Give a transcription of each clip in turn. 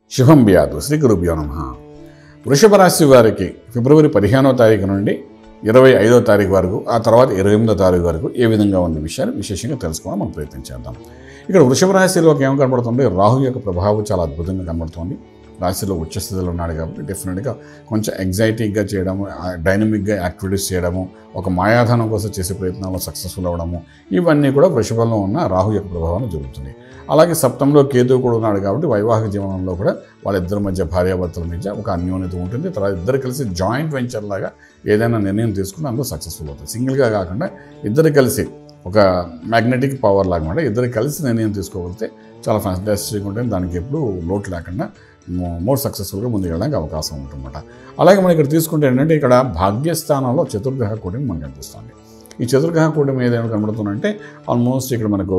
శుభం బియాదు శ్రీ గురుభ్యో నమ వృషభ రాశి వారికి ఫిబ్రవరి పదిహేనో తారీఖు నుండి ఇరవై ఐదో తారీఖు వరకు ఆ తర్వాత ఇరవై ఎనిమిదో తారీఖు వరకు ఏ విధంగా ఉన్న విషయాలు విశేషంగా తెలుసుకోవడం మనం ప్రయత్నం చేద్దాం ఇక్కడ వృషభ రాశిలోకి ఏం కనబడుతుంది రాహు యొక్క ప్రభావం చాలా అద్భుతంగా కనబడుతుంది రాశిలో ఉచ్చస్థితిలో ఉన్నాడు కాబట్టి డెఫినెట్గా కొంచెం ఎగ్జైటిక్గా చేయడము డైనమిక్గా యాక్టివిటీస్ చేయడము ఒక మాయాధానం కోసం చేసే ప్రయత్నాల్లో సక్సెస్ఫుల్ అవ్వడము ఇవన్నీ కూడా వృషభంలో ఉన్న రాహు యొక్క ప్రభావం జరుగుతుంది అలాగే సప్తంలో కేతు కూడా ఉన్నాడు కాబట్టి వైవాహిక జీవనంలో కూడా వాళ్ళిద్దరి మధ్య భార్యాభర్తల మధ్య ఒక అన్యోన్యత ఉంటుంది తర్వాత ఇద్దరు కలిసి జాయింట్ వెంచర్ లాగా ఏదైనా నిర్ణయం తీసుకుని అందులో సక్సెస్ఫుల్ అవుతుంది సింగిల్గా కాకుండా ఇద్దరు కలిసి ఒక మ్యాగ్నెటిక్ పవర్ లాగా అనమాట ఇద్దరు కలిసి నిర్ణయం తీసుకోగలిగితే చాలా ఫ్యాంటాస్టిక్ ఉంటుంది దానికి ఎప్పుడు లోటు లేకుండా మోర్ సక్సెస్ఫుల్గా ముందుకెళ్ళడానికి అవకాశం ఉంటుందన్నమాట అలాగే మనం ఇక్కడ తీసుకుంటే ఏంటంటే ఇక్కడ భాగ్యస్థానంలో చతుర్గ్రహ కూటమి మనకు కనిపిస్తుంది ఈ చతుర్గ్రహ కూటమి ఏదైనా కనబడుతుందంటే ఆల్మోస్ట్ ఇక్కడ మనకు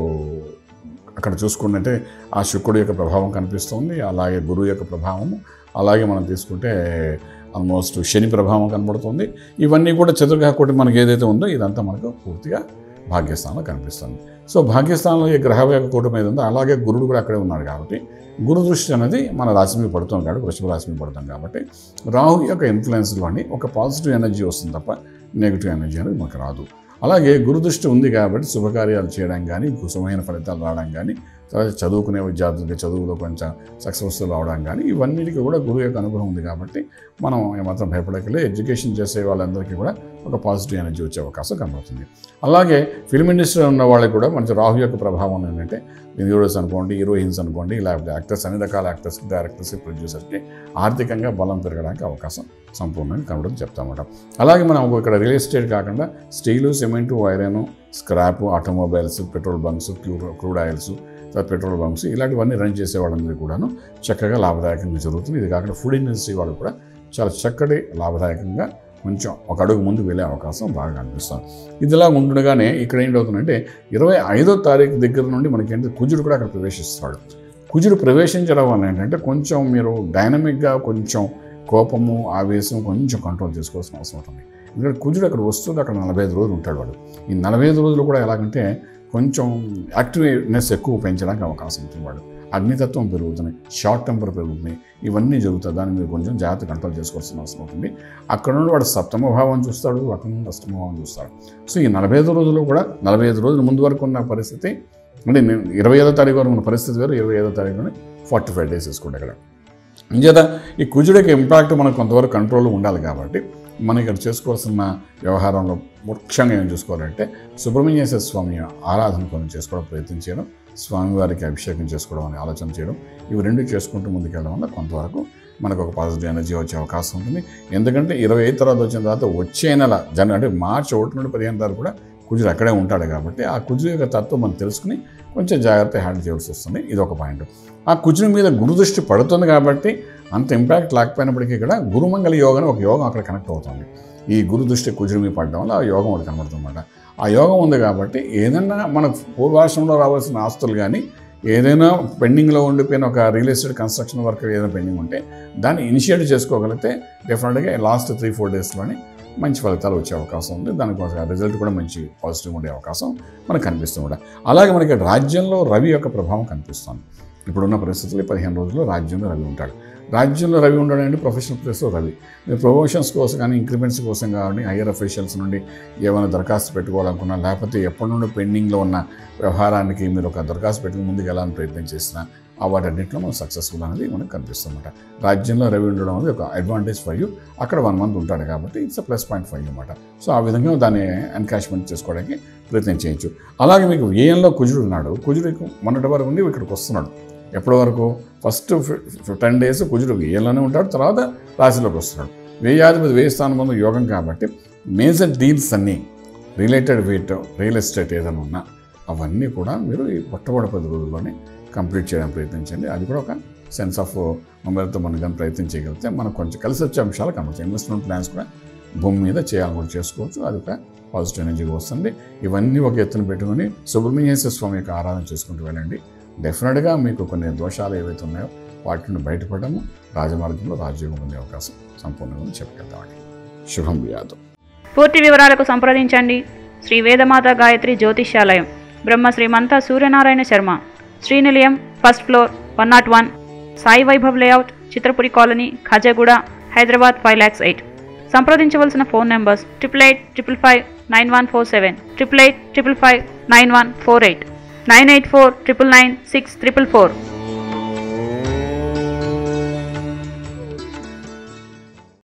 అక్కడ చూసుకుంటే ఆ శుక్రుడు యొక్క ప్రభావం కనిపిస్తుంది అలాగే గురువు యొక్క ప్రభావము అలాగే మనం తీసుకుంటే ఆల్మోస్ట్ శని ప్రభావం కనబడుతుంది ఇవన్నీ కూడా చతుర్గ్రహ కూటమి మనకి ఏదైతే ఉందో ఇదంతా మనకు పూర్తిగా భాగ్యస్థానంలో కనిపిస్తుంది సో భాగ్యస్థానంలో ఈ గ్రహ యొక్క కూటమి ఏది ఉందో అలాగే గురుడు కూడా అక్కడే ఉన్నాడు కాబట్టి గురు దృష్టి అనేది మన రాశి మీద పడుతుంది కాబట్టి వృషభ రాశి మీద పడుతుంది కాబట్టి రాహు యొక్క ఇన్ఫ్లుయెన్స్లోని ఒక పాజిటివ్ ఎనర్జీ వస్తుంది తప్ప నెగిటివ్ ఎనర్జీ అనేది మనకు రాదు అలాగే గురుదృష్టి ఉంది కాబట్టి శుభకార్యాలు చేయడం కానీ కుశమైన ఫలితాలు రావడం కానీ తర్వాత చదువుకునే విద్యార్థులకి చదువులో కొంచెం సక్సెస్ఫుల్ అవడం కానీ ఇవన్నిటికీ కూడా గురువు యొక్క అనుగ్రహం ఉంది కాబట్టి మనం ఏమాత్రం భయపడకలే ఎడ్యుకేషన్ చేసే వాళ్ళందరికీ కూడా ఒక పాజిటివ్ ఎనర్జీ వచ్చే అవకాశం కనబడుతుంది అలాగే ఫిల్మ్ ఇండస్ట్రీలో ఉన్న వాళ్ళకి కూడా మంచి రాహు యొక్క ప్రభావం ఏంటంటే హీరోస్ అనుకోండి హీరోయిన్స్ అనుకోండి లేకపోతే యాక్టర్స్ అన్ని రకాల యాక్టర్స్ డైరెక్టర్స్ ప్రొడ్యూసర్కి ఆర్థికంగా బలం పెరగడానికి అవకాశం సంపూర్ణంగా కనబడుతుంది చెప్తామన్నమాట అలాగే మనం ఇక్కడ రియల్ ఎస్టేట్ కాకుండా steel cement iron scrap automobiles petrol bunks crude crude oils తర్వాత పెట్రోల్ బంక్స్ ఇలాంటివన్నీ రన్ చేసే వాళ్ళందరికీ కూడాను చక్కగా లాభదాయకంగా జరుగుతుంది ఇది కాకుండా ఫుడ్ ఇండస్ట్రీ వాళ్ళు కూడా చాలా చక్కటి లాభదాయకంగా కొంచెం ఒక అడుగు ముందు వెళ్ళే అవకాశం బాగా కనిపిస్తుంది ఇదిలా ఉంటుండగానే ఇక్కడ ఏంటవుతుందంటే ఇరవై ఐదో తారీఖు దగ్గర నుండి మనకి కుజుడు కూడా అక్కడ ప్రవేశిస్తాడు కుజుడు ప్రవేశించడం వల్ల ఏంటంటే కొంచెం మీరు డైనమిక్గా కొంచెం కోపము ఆవేశం కొంచెం కంట్రోల్ చేసుకోవాల్సిన అవసరం ఉంటుంది ఎందుకంటే కుజుడు అక్కడ వస్తుంది అక్కడ నలభై ఐదు రోజులు ఉంటాడు వాడు ఈ నలభై ఐదు రోజులు కూడా ఎలాగంటే కొంచెం యాక్టివ్నెస్ ఎక్కువ పెంచడానికి అవకాశం ఉంటుంది వాడు అగ్నితత్వం పెరుగుతున్నాయి షార్ట్ టెంపర్ పెరుగుతున్నాయి ఇవన్నీ జరుగుతాయి దాన్ని మీరు కొంచెం జాగ్రత్త కంట్రోల్ చేసుకోవాల్సిన అవసరం ఉంటుంది అక్కడ నుండి వాడు సప్తమ భావం చూస్తాడు అక్కడ నుండి అష్టమ భావం చూస్తాడు సో ఈ నలభై ఐదు రోజులు కూడా నలభై ఐదు రోజుల ముందు వరకు ఉన్న పరిస్థితి అంటే నేను ఇరవై ఐదో తారీఖు వరకు ఉన్న పరిస్థితి వేరు ఇరవై ఐదో తారీఖుని ఫార్టీ ఫైవ్ డేస్ వేసుకోండి ఇక్కడ ఇంచేత ఈ కుజుడికి ఇంపాక్ట్ మనకు కొంతవరకు కంట్రోల్ ఉండాలి కాబట్టి మనం ఇక్కడ చేసుకోవాల్సిన వ్యవహారంలో ముఖ్యంగా ఏం చూసుకోవాలంటే సుబ్రహ్మణ్యేశ్వర స్వామి ఆరాధన కొన్ని చేసుకోవడం ప్రయత్నం చేయడం స్వామివారికి అభిషేకం చేసుకోవడం అనే ఆలోచన చేయడం ఇవి రెండు చేసుకుంటూ ముందుకెళ్ళడం వల్ల కొంతవరకు మనకు ఒక పాజిటివ్ ఎనర్జీ వచ్చే అవకాశం ఉంటుంది ఎందుకంటే ఇరవై ఐదు తర్వాత వచ్చిన తర్వాత వచ్చే నెల జన అంటే మార్చి ఒకటి నుండి పదిహేను తారీఖు కూడా కుజుడు అక్కడే ఉంటాడు కాబట్టి ఆ కుజుడు యొక్క తత్వం మనం తెలుసుకుని కొంచెం జాగ్రత్త హ్యాండిల్ చేయాల్సి వస్తుంది ఇది ఒక పాయింట్ ఆ కుజుని మీద గురుదృష్టి పడుతుంది కాబట్టి అంత ఇంపాక్ట్ లేకపోయినప్పటికీ ఇక్కడ గురుమంగళ యోగం ఒక యోగం అక్కడ కనెక్ట్ అవుతుంది ఈ గురు దృష్టి కుజుడి మీద పడడం వల్ల ఆ యోగం ఒకటి కనబడుతుందన్నమాట ఆ యోగం ఉంది కాబట్టి ఏదైనా మనకు పూర్వాశ్రమంలో రావాల్సిన ఆస్తులు కానీ ఏదైనా పెండింగ్లో ఉండిపోయిన ఒక రియల్ ఎస్టేట్ కన్స్ట్రక్షన్ వర్క్ ఏదైనా పెండింగ్ ఉంటే దాన్ని ఇనిషియేట్ చేసుకోగలిగితే డెఫినెట్గా లాస్ట్ త్రీ ఫోర్ డేస్లోనే మంచి ఫలితాలు వచ్చే అవకాశం ఉంది దానికోసం రిజల్ట్ కూడా మంచి పాజిటివ్ ఉండే అవకాశం మనకు కనిపిస్తుంది అలాగే మనకి రాజ్యంలో రవి యొక్క ప్రభావం కనిపిస్తుంది ఇప్పుడున్న పరిస్థితుల్లో పదిహేను రోజుల్లో రాజ్యంలో రవి ఉంటాడు రాజ్యంలో రవి ఉండడం అంటే ప్రొఫెషనల్ ప్లేస్లో రవి మీరు ప్రమోషన్స్ కోసం కానీ ఇంక్రిమెంట్స్ కోసం కానీ హయ్యర్ అఫీషియల్స్ నుండి ఏమైనా దరఖాస్తు పెట్టుకోవాలనుకున్నా లేకపోతే ఎప్పటి నుండి పెండింగ్లో ఉన్న వ్యవహారానికి మీరు ఒక దరఖాస్తు పెట్టుకుని ముందుకు వెళ్ళాలని ప్రయత్నం చేసినా ఆ వాటన్నింటిలో మనం సక్సెస్ఫుల్ అనేది మనకు కనిపిస్తుందన్నమాట రాజ్యంలో రవి ఉండడం అనేది ఒక అడ్వాంటేజ్ ఫర్ యూ అక్కడ వన్ మంత్ ఉంటాడు కాబట్టి it's a plus point for you అనమాట సో ఆ విధంగా దాన్ని ఎన్కాష్మెంట్ చేసుకోవడానికి ప్రయత్నం చేయొచ్చు అలాగే మీకు ఏఎంలో కుజుడు ఉన్నాడు కుజుడు మొన్నటి వరకు ఉండి ఇక్కడికి వస్తున్నాడు ఎప్పటి వరకు ఫస్ట్ టెన్ డేస్ కుజుడు వేయాలనే ఉంటాడు తర్వాత రాశిలోకి వస్తున్నాడు వేయాధిపతి వేయి స్థానం ముందు యోగం కాబట్టి మేజర్ డీల్స్ అన్నీ రిలేటెడ్ వీట్ రియల్ ఎస్టేట్ ఏదైనా ఉన్నా అవన్నీ కూడా మీరు ఈ పుట్టబడి పది రోజుల్లోనే కంప్లీట్ చేయడానికి ప్రయత్నించండి అది కూడా ఒక సెన్స్ ఆఫ్ మొబైల్తో మనం కానీ ప్రయత్నం చేయగలిగితే మనకు కొంచెం కలిసి వచ్చే అంశాలు కనబడతాయి ఇన్వెస్ట్మెంట్ ప్లాన్స్ కూడా భూమి మీద చేయాలని కూడా చేసుకోవచ్చు అది ఒక పాజిటివ్ ఎనర్జీగా వస్తుంది ఇవన్నీ ఒక ఎత్తున పెట్టుకొని సుబ్రహ్మణ్యేశ్వర స్వామి యొక్క ఆరాధన చేసుకుంటూ వెళ్ళండి డెఫినెట్గా మీకు కొన్ని దోషాలు ఏవైతే ఉన్నాయో వాటి నుండి బయటపడము రాజమార్గంలో రాజ్యోగం పొందే అవకాశం సంపూర్ణంగా చెప్పగలుగుతామండి శుభం వ్యాధం పూర్తి వివరాలకు సంప్రదించండి Shri Vedamata Gayatri Jyotishyalayam Brahma Srimanta Suryanarayana Sharma Srinilayam first floor one nought one Sai Vaibhav layout Chitrapuri colony Khajaguda Hyderabad five lakhs eight సంప్రదించవలసిన phone numbers triple eight triple five nine one four seven triple eight triple five nine one four eight nine eight four triple nine six triple four